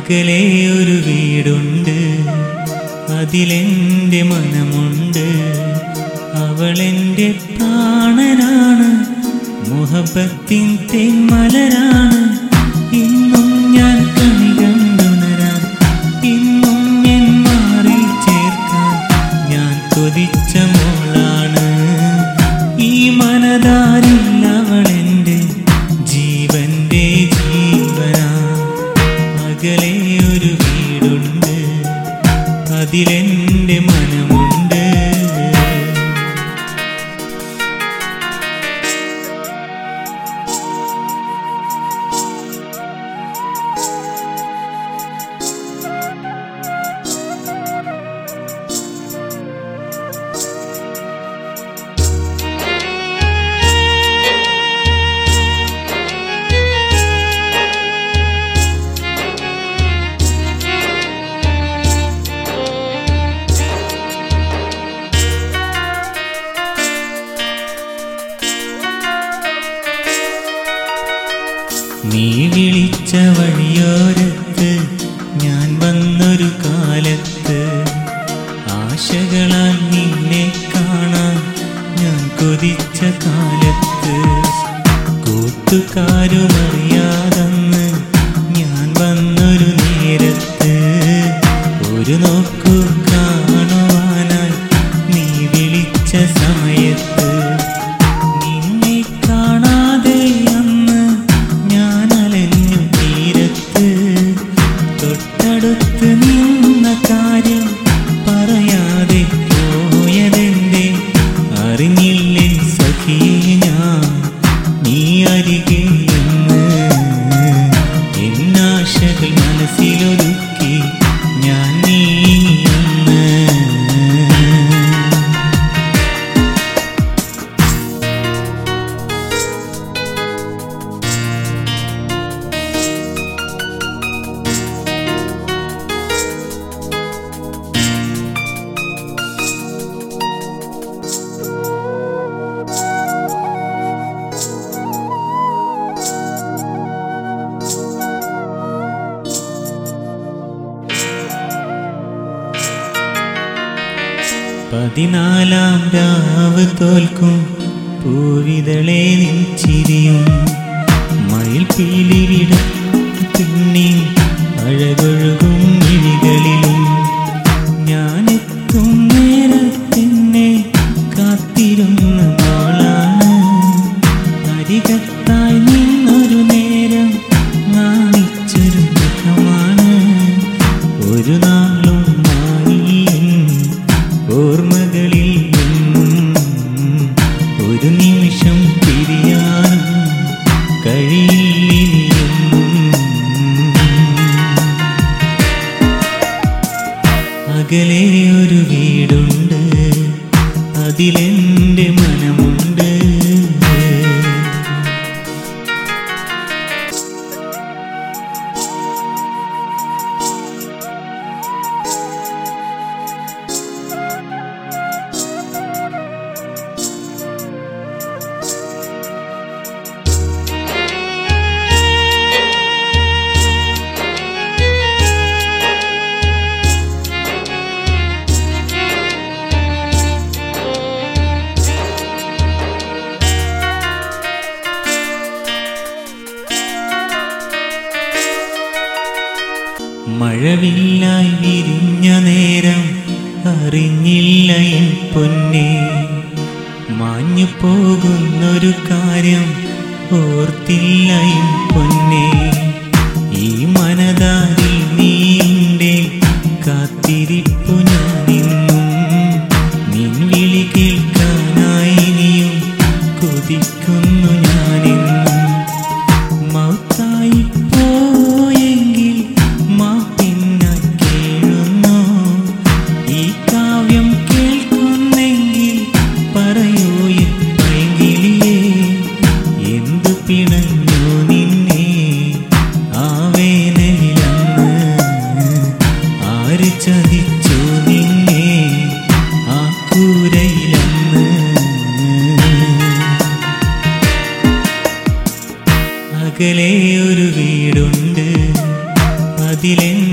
അകലെ ഒരു വീടുണ്ട് അതിലെൻ്റെ മനമുണ്ട് അവളെൻ്റെ പ്രാണനാണ് മുഹബത്തിൻ തേന്മലരാണ് ഇന്നും ഞാൻ കണി കണ്ടുണരാൻ ഇന്നും എൻ മാറി ചേർക്കാൻ ഞാൻ കൊതിച്ച മോളാണ് ഈ മനതാരിൽ അവളെൻ്റെ ജീവന്റെ ജീവനാ അകലെ ഒരു വീടുണ്ട് അതിലെൻ്റെ മനമുണ്ട് നീ വിളിച്ച വഴിയോരത്ത് ഞാൻ വന്നൊരു കാലത്ത് ആശകളാൽ നിന്നെ കാണാൻ ഞാൻ കൊതിച്ച കാലത്ത് കൂട്ടുകാരുമറിയാതന്ന് ഞാൻ വന്നൊരു നേരത്ത് ഒരു നോക്കു കാണുവാനായി നീ വിളിച്ച സമയത്ത് നിന്നെ കാണാതെ അന്ന് ഞാൻ അലഞ്ഞു തീരത്ത് തൊട്ടടുത്ത് നിന്ന കാര്യം പറയാതെ പോയതെന്റെ അറിഞ്ഞില്ലേ സഖിയെ ഞാൻ നീ അരികെ എന്ന് എന്നാശകൾ മനസ്സിലൊരുക്കി ഞാൻ നീങ്ങിയെന്ന് പതിനാലാം രാവ് തോൽക്കും പൂവിതളെ നിൻചിരിയും മയിൽ പീലിവിടും പിന്നി അഴകൊഴുകും മിഴികളിലും ഞാനെത്തും നേരത്തെന്നെ കാത്തിരുന്ന മോളാണ് അരികത്തായി നിന്നൊരു നേരം നാണിച്ചൊരു മുഖമാണ് ഒരു നാളും മാറിയൻ ഓർമ്മകളിൽ നിന്നും ഒരു നിമിഷം പിരിയാനും കഴിയില്ലെന്നും അകലെ ഒരു വീടുണ്ട് അതിലെൻ്റെ മനമുണ്ട് മഴവില്ലായി വിരിഞ്ഞ നേരം അറിഞ്ഞില്ല എൻ പൊന്നെ മാഞ്ഞു പോകുന്നൊരു കാര്യം ഓർത്തില്ല എൻ പൊന്നെ ഈ മനതാരിൽ നീണ്ടേ കാത്തിരിപ്പു ഞാനിന്നും നിൻ വിളി കേൾക്കാനായി നീയും കൊതിക്കുന്നു ഞാനെന്നും മൗത്തായി പോയെങ്കിൽ മാപ്പിന്നായി കേഴുന്നു ഈ കാവ്യം കേൾക്കുന്നെങ്കിൽ പറയൂ എൻ പൈങ്കിളിയേ എന്തു പിണഞ്ഞു നിന്നെ ആ വേനലിലന്ന് ആര് ചതിച്ചു നിന്നെ ആ കൂരയിലന്ന് അകലെ ഒരു വീടുണ്ട് മനസ്സിലെങ്ങും